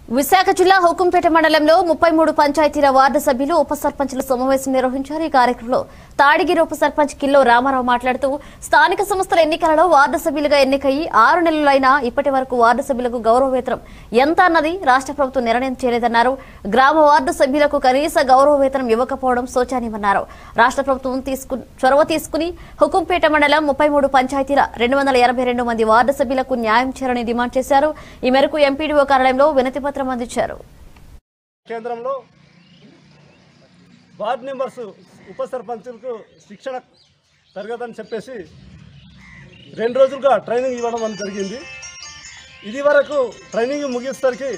విశాఖ జిల్లా హుకుంపేట మండలంలో ముప్పై మూడు పంచాయతీల వార్డు సభ్యులు ఉప సర్పంచుల సమావేశం నిర్వహించారు ఈ కార్యక్రమంలో తాడిగిరి ఉప సర్పంచ్ కిల్లో రామారావు మాట్లాడుతూ స్థానిక సంస్థల ఎన్నికలలో వార్డు సభ్యులుగా ఎన్నికయ్యి ఆరు నెలలైనా ఇప్పటి వరకు వార్డు సభ్యులకు గౌరవ వేతనం ఎంత అన్నది రాష్ట్ర ప్రభుత్వం నిర్ణయం చేయలేదన్నారు గ్రామ వార్డు సభ్యులకు కనీస గౌరవ వేతనం ఇవ్వకపోవడం శోచనీయమన్నారు రాష్ట్ర ప్రభుత్వం తీసుకు చొరవ తీసుకుని హుకుంపేట మండలం ముప్పై మూడు పంచాయతీల రెండు వందల ఎనభై రెండు మంది వార్డు సభ్యులకు న్యాయం చేయాలని డిమాండ్ చేశారు ఈ మేరకు ఎంపీడీఓ కార్యాలయంలో వినతి పత్రం అందించారు కేంద్రంలో వార్డ్ మెంబర్స్ ఉప సర్పంచులకు శిక్షణ తరగదని చెప్పేసి రెండు రోజులుగా ట్రైనింగ్ ఇవ్వడం అని జరిగింది ఇది వరకు ట్రైనింగ్ ముగిసేసరికి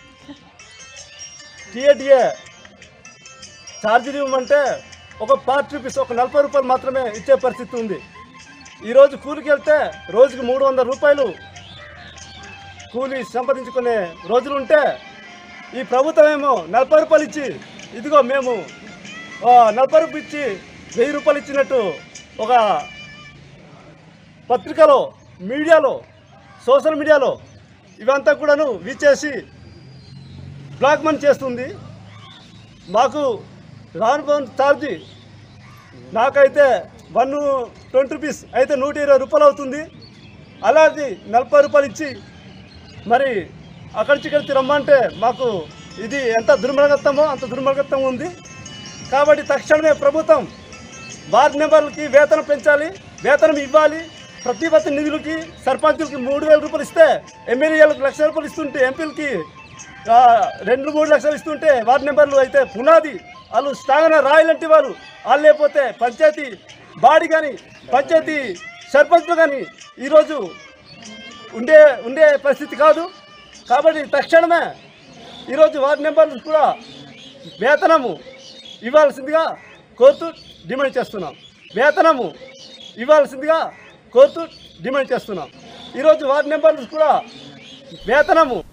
టీఏడిఏ ఛార్జీలు ఇవ్వమంటే ఒక పార్ట్ రూపీస్ ఒక నలభై రూపాయలు మాత్రమే ఇచ్చే పరిస్థితి ఉంది ఈరోజు కూలికి వెళ్తే రోజుకి మూడు వందల రూపాయలు కూలీ సంపాదించుకునే రోజులు ఉంటే ఈ ప్రభుత్వం ఏమో నలభై రూపాయలు ఇచ్చి ఇదిగో మేము ఆ, నలభై రూపాయలు ఇచ్చి వెయ్యి రూపాయలు ఇచ్చినట్టు ఒక పత్రికలో మీడియాలో సోషల్ మీడియాలో ఇవంతా కూడాను విచ్చేసి బ్లాక్ మనీ చేస్తుంది మాకు రాను పోను ఛార్జీ నాకైతే వన్ ట్వంటీ రూపీస్ అయితే నూట ఇరవై రూపాయలు అవుతుంది అలాంటి నలభై రూపాయలు ఇచ్చి మరి అక్కడి నుంచి ఇక్కడికి రమ్మంటే మాకు ఇది ఎంత దుర్మార్గత్వమో అంత దుర్మార్గత్వం ఉంది కాబట్టి తక్షణమే ప్రభుత్వం వార్డు మెంబర్లకి వేతనం పెంచాలి వేతనం ఇవ్వాలి ప్రతి ప్రతి నిధులకి సర్పంచులకి మూడు వేల రూపాయలు ఇస్తే ఎమ్మెల్యేలకు లక్ష రూపాయలు ఇస్తుంటే ఎంపీలకి ఆ, రెండు మూడు లక్షలు ఇస్తుంటే వార్డు మెంబర్లు అయితే పునాది వాళ్ళు స్ట్రాంగ్ రాయలంటి వాళ్ళు వాళ్ళు లేకపోతే పంచాయతీ బాడీ కానీ పంచాయతీ సర్పంచ్లు కానీ ఈరోజు ఉండే ఉండే పరిస్థితి కాదు కాబట్టి తక్షణమే ఈరోజు వార్డు మెంబర్లు కూడా వేతనము ఇవ్వాల్సిందిగా కోరుతూ డిమాండ్ చేస్తున్నాం వేతనము ఇవ్వాల్సిందిగా కోరుతూ డిమాండ్ చేస్తున్నాం ఈరోజు వార్డు మెంబర్లు కూడా వేతనము